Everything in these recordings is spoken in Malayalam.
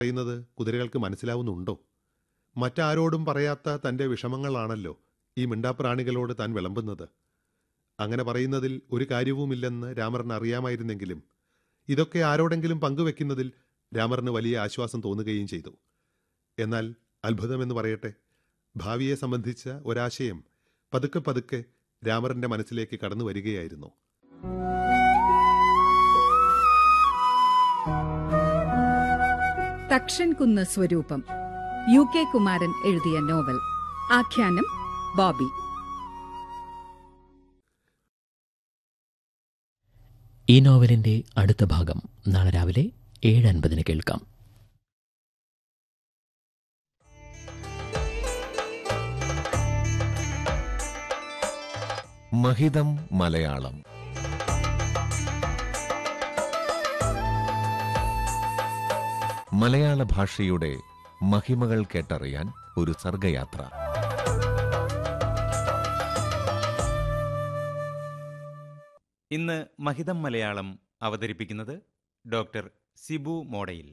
പറയുന്നത് കുതിരകൾക്ക് മനസ്സിലാവുന്നുണ്ടോ മറ്റാരോടും പറയാത്ത തന്റെ വിഷമങ്ങളാണല്ലോ ഈ മിണ്ടാപ്രാണികളോട് താൻ വിളമ്പുന്നത് അങ്ങനെ പറയുന്നതിൽ ഒരു കാര്യവുമില്ലെന്ന് രാമറിന് അറിയാമായിരുന്നെങ്കിലും ഇതൊക്കെ ആരോടെങ്കിലും പങ്കുവെക്കുന്നതിൽ രാമറിന് വലിയ ആശ്വാസം തോന്നുകയും ചെയ്തു എന്നാൽ അത്ഭുതമെന്ന് പറയട്ടെ ഭാവിയെ സംബന്ധിച്ച ഒരാശയം പതുക്കെ പതുക്കെ രാമറിന്റെ മനസ്സിലേക്ക് കടന്നു വരികയായിരുന്നു തക്ഷൻകുന്ന് സ്വരൂപം യു കെ കുമാരൻ എഴുതിയ നോവൽ ആഖ്യാനം ബോബി ഈ നോവലിന്റെ അടുത്ത ഭാഗം നാളെ രാവിലെ ഏഴ് അൻപതിന് കേൾക്കാം മഹിതം മലയാളം മലയാള ഭാഷയുടെ മഹിമകൾ കേട്ടറിയാൻ ഒരു സർഗയാത്ര ഇന്ന് മഹിതം മലയാളം അവതരിപ്പിക്കുന്നത് ഡോക്ടർ സിബു മോഡയിൽ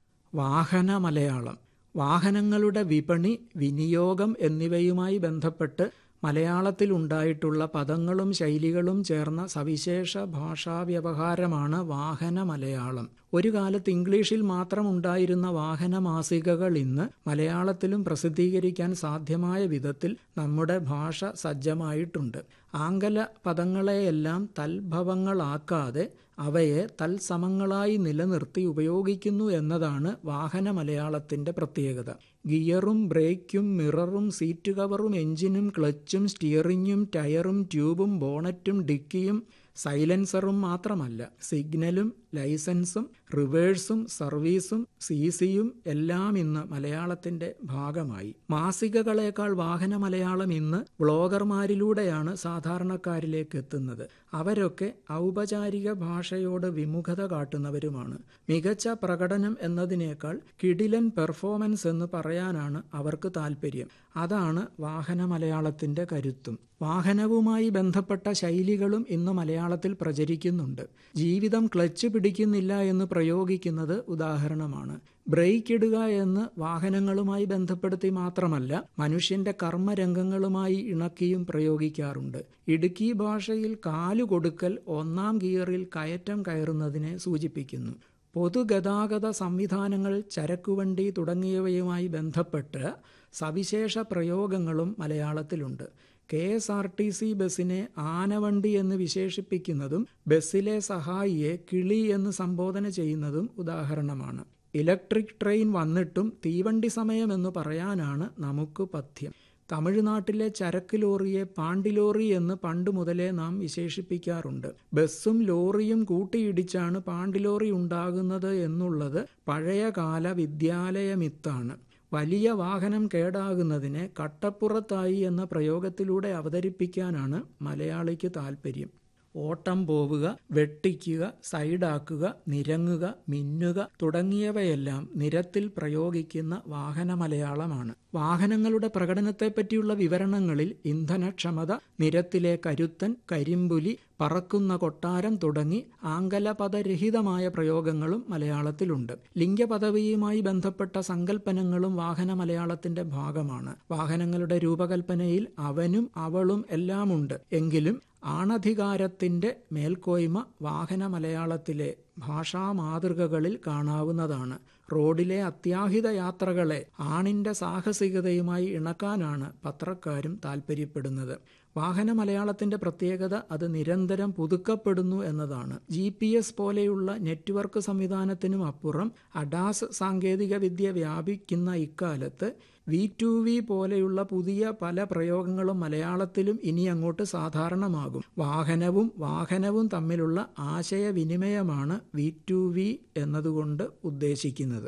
വാഹന മലയാളം വാഹനങ്ങളുടെ വിപണി വിനിയോഗം എന്നിവയുമായി ബന്ധപ്പെട്ട് മലയാളത്തിലുണ്ടായിട്ടുള്ള പദങ്ങളും ശൈലികളും ചേർന്ന സവിശേഷ ഭാഷാവ്യവഹാരമാണ് വാഹന മലയാളം ഒരു കാലത്ത് ഇംഗ്ലീഷിൽ മാത്രം ഉണ്ടായിരുന്ന വാഹന മാസികകൾ ഇന്ന് മലയാളത്തിലും പ്രസിദ്ധീകരിക്കാൻ സാധ്യമായ വിധത്തിൽ നമ്മുടെ ഭാഷ സജ്ജമായിട്ടുണ്ട് ആംഗല പദങ്ങളെയെല്ലാം തൽഭവങ്ങളാക്കാതെ അവയെ തൽസമങ്ങളായി നിലനിർത്തി ഉപയോഗിക്കുന്നു എന്നതാണ് വാഹന മലയാളത്തിന്റെ പ്രത്യേകത ഗിയറും ബ്രേക്കും മിററും സീറ്റ് കവറും എഞ്ചിനും ക്ലച്ചും സ്റ്റിയറിങ്ങും ടയറും ട്യൂബും ബോണറ്റും ഡിക്കിയും സൈലൻസറും മാത്രമല്ല സിഗ്നലും ലൈസൻസും റിവേഴ്സും സർവീസും സി സിയും എല്ലാം ഇന്ന് മലയാളത്തിന്റെ ഭാഗമായി മാസികകളേക്കാൾ വാഹന മലയാളം ഇന്ന് ബ്ലോഗർമാരിലൂടെയാണ് സാധാരണക്കാരിലേക്ക് എത്തുന്നത് അവരൊക്കെ ഔപചാരിക ഭാഷയോട് വിമുഖത കാട്ടുന്നവരുമാണ് മികച്ച പ്രകടനം എന്നതിനേക്കാൾ കിടിലൻ പെർഫോമൻസ് എന്ന് പറയാനാണ് അവർക്ക് താല്പര്യം അതാണ് വാഹന മലയാളത്തിന്റെ കരുത്തും വാഹനവുമായി ബന്ധപ്പെട്ട ശൈലികളും ഇന്ന് മലയാളത്തിൽ പ്രചരിക്കുന്നുണ്ട് ജീവിതം ക്ലച്ച് പിടിക്കുന്നില്ല എന്ന് പ്രയോഗിക്കുന്നത് ഉദാഹരണമാണ് ബ്രേക്ക് ഇടുക എന്ന് വാഹനങ്ങളുമായി ബന്ധപ്പെടുത്തി മാത്രമല്ല മനുഷ്യന്റെ കർമ്മരംഗങ്ങളുമായി ഇണക്കിയും പ്രയോഗിക്കാറുണ്ട് ഇടുക്കി ഭാഷയിൽ കാലു കൊടുക്കൽ ഒന്നാം ഗിയറിൽ കയറ്റം കയറുന്നതിനെ സൂചിപ്പിക്കുന്നു പൊതുഗതാഗത സംവിധാനങ്ങൾ ചരക്കുവണ്ടി തുടങ്ങിയവയുമായി ബന്ധപ്പെട്ട് സവിശേഷ പ്രയോഗങ്ങളും മലയാളത്തിലുണ്ട് K S R T C ബസ്സിനെ ആനവണ്ടി എന്ന് വിശേഷിപ്പിക്കുന്നതും ബസ്സിലെ സഹായിയെ കിളി എന്ന് സംബോധന ചെയ്യുന്നതും ഉദാഹരണമാണ് ഇലക്ട്രിക് ട്രെയിൻ വന്നിട്ടും തീവണ്ടി സമയം എന്ന് പറയാനാണ് നമുക്ക് പഥ്യം തമിഴ്നാട്ടിലെ ചരക്ക് ലോറിയെ പാണ്ടിലോറി എന്ന് പണ്ട് മുതലേ നാം വിശേഷിപ്പിക്കാറുണ്ട് ബസ്സും ലോറിയും കൂട്ടിയിടിച്ചാണ് പാണ്ടിലോറി ഉണ്ടാകുന്നത് എന്നുള്ളത് പഴയകാല വിദ്യാലയമിത്താണ് വലിയ വാഹനം കേടാകുന്നതിനെ കട്ടപ്പുറത്തായി എന്ന പ്രയോഗത്തിലൂടെ അവതരിപ്പിക്കാനാണ് മലയാളിക്ക് താൽപ്പര്യം ഓട്ടം പോവുക വെട്ടിക്കുക സൈഡാക്കുക നിരങ്ങുക മിന്നുക തുടങ്ങിയവയെല്ലാം നിരത്തിൽ പ്രയോഗിക്കുന്ന വാഹന മലയാളമാണ് വാഹനങ്ങളുടെ പ്രകടനത്തെപ്പറ്റിയുള്ള വിവരണങ്ങളിൽ ഇന്ധനക്ഷമത നിരത്തിലെ കരുത്തൻ കരിമ്പുലി പറക്കുന്ന കൊട്ടാരം തുടങ്ങി ആംഗലപദരഹിതമായ പ്രയോഗങ്ങളും മലയാളത്തിലുണ്ട് ലിംഗപദവിയുമായി ബന്ധപ്പെട്ട സങ്കല്പനങ്ങളും വാഹന മലയാളത്തിന്റെ ഭാഗമാണ് വാഹനങ്ങളുടെ രൂപകൽപ്പനയിൽ അവനും അവളും എല്ലാമുണ്ട് എങ്കിലും ആണധികാരത്തിന്റെ മേൽക്കോയ്മ വാഹന മലയാളത്തിലെ ഭാഷാ മാതൃകകളിൽ കാണാവുന്നതാണ് റോഡിലെ അത്യാഹിത യാത്രകളെ ആണിന്റെ സാഹസികതയുമായി ഇണക്കാനാണ് പത്രക്കാരും താൽപ്പര്യപ്പെടുന്നത് വാഹന മലയാളത്തിന്റെ പ്രത്യേകത അത് നിരന്തരം പുതുക്കപ്പെടുന്നു എന്നതാണ് ജി പി എസ് പോലെയുള്ള നെറ്റ്വർക്ക് സംവിധാനത്തിനും അപ്പുറം അഡാസ് സാങ്കേതിക വിദ്യ വ്യാപിക്കുന്ന ഇക്കാലത്ത് വി ടു വി പോലെയുള്ള പുതിയ പല പ്രയോഗങ്ങളും മലയാളത്തിലും ഇനി അങ്ങോട്ട് സാധാരണമാകും വാഹനവും വാഹനവും തമ്മിലുള്ള ആശയവിനിമയമാണ് വി ടു വി എന്നതുകൊണ്ട് ഉദ്ദേശിക്കുന്നത്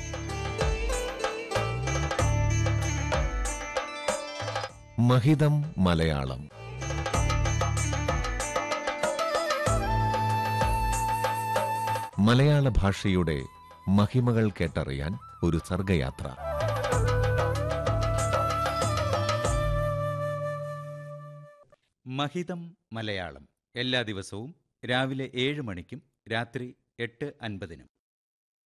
മഹിതം മലയാളം മലയാള ഭാഷയുടെ മഹിമകൾ കേട്ടറിയാൻ ഒരു സർഗയാത്ര മഹിതം മലയാളം എല്ലാ ദിവസവും രാവിലെ ഏഴ് മണിക്കും രാത്രി എട്ട് അൻപതിനും